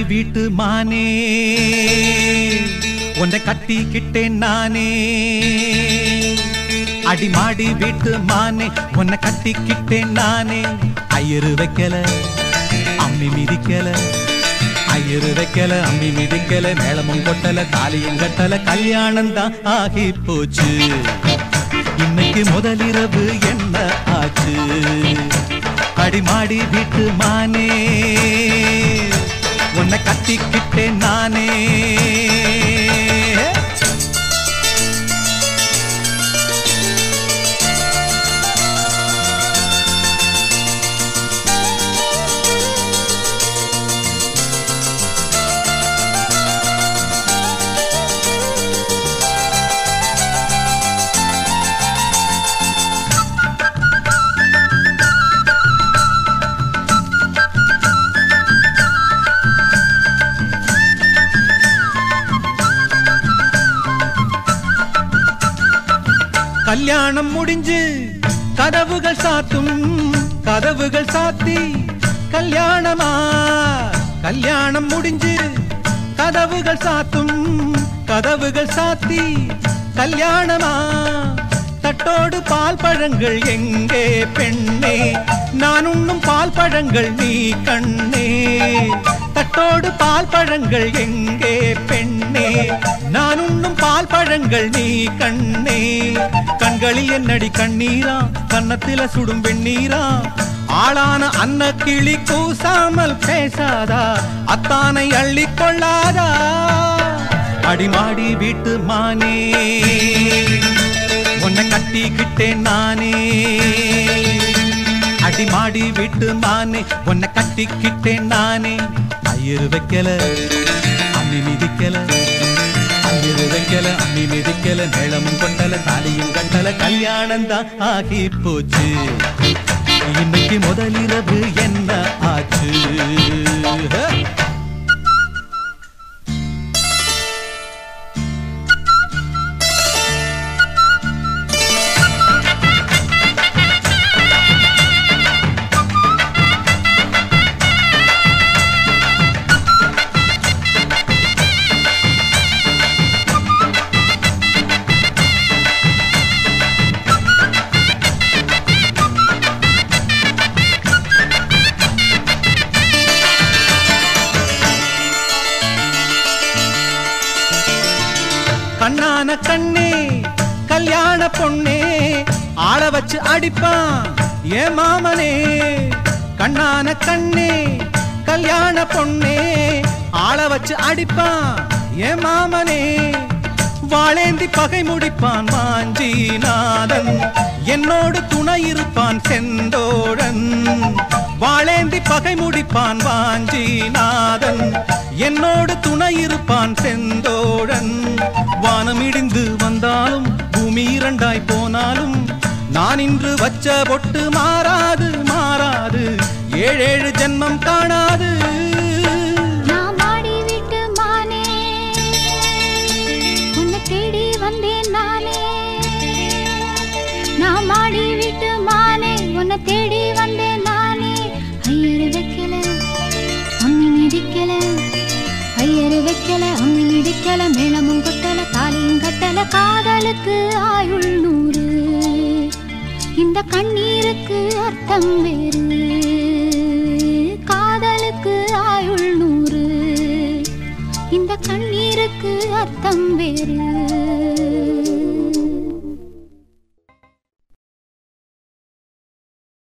வீட்டு மானே உன்னை கட்டிக்கிட்டேன் நானே அடிமாடி வீட்டு மானே உன்னை கட்டிக்கிட்டேன் நானே ஐயரு வைக்கல அம்மி மிதிக்கல ஐயரு வைக்கல அம்மி மிதிக்கல மேளமும் கொட்டல தாலியும் கட்டல கல்யாணம் தான் ஆகி போச்சு இன்னைக்கு முதலிரவு என்ன ஆச்சு அடிமாடி வீட்டு மானே உன்னை கட்டிக்கிட்டேன் நானே கல்யாணம் முடிஞ்சு கதவுகள் சாத்தும் கதவுகள் சாத்தி கல்யாணமா கல்யாணம் முடிஞ்சு கதவுகள் சாத்தும் கதவுகள் சாத்தி கல்யாணமா தட்டோடு பால் பழங்கள் எங்கே பெண்ணே நான் உண்ணும் பால் பழங்கள் நீ கண்ணே தட்டோடு பால் பழங்கள் எங்கே பெண்ணே நான் உண்ணும் பால் பழங்கள் நீ கண்ணே கண்களில் என்னடி கண்ணீரா கன்னத்தில சுடும் வெண்ணீரா ஆளான அன்ன கிளி கூசாமல் பேசாதா அத்தானை அள்ளிக் கொள்ளாதா அடிமாடி வீட்டு மானே உன்னை கட்டிக்கிட்டேன் நானே அடிமாடி வீட்டு மானே உன்னை கட்டிக்கிட்டேன் நானே ஐயரு வைக்கல அம்மி மிதிக்கல ஐயரு வைக்கல அம்மி மிதிக்கல மேளமும் கொண்டல தாலியும் கண்டல கல்யாணம் தான் ஆகி போச்சு இன்னைக்கு முதலிரவு என்ன ஆச்சு ஹே! கண்ணான கண்ணே கல்யாண பொண்ணே ஆள வச்சு அடிப்பான் ஏ மாமனே கண்ணான கண்ணே கல்யாண பொண்ணே ஆள வச்சு அடிப்பான் ஏ மாமனே வாளேந்தி பகை முடிப்பான் மாஞ்சிநாதன் என்னோடு துணை இருப்பான் செந்தோழன் வாளேந்தி பகை முடிப்பான் வாஞ்சிநாதன் என்னோடு துணை இருப்பான் செந்தோழன் வானம் இடிந்து வந்தாலும் பூமி இரண்டாய் போனாலும் நான் இன்று வச்ச பொட்டு மாறாது மாறாது ஏழேழு ஜென்மம் காணாது நான் மாடி வீட்டு மானே உன்னை தேடி வந்தேன் நானே நான் மாடி வீட்டு மானே உன்னை தேடி வந்தேன் நானே ஐயரு வைக்கல அம்மி மிதிக்கல ஐயரு வைக்கல அம்மி மிதிக்கல மேளமும் கொட்டல தாலியும் கட்டல காதலுக்கு ஆயுள் நூறு இந்த கண்ணீருக்கு அர்த்தம் வேறு காதலுக்கு ஆயுள் நூறு இந்த கண்ணீருக்கு அர்த்தம் வேறு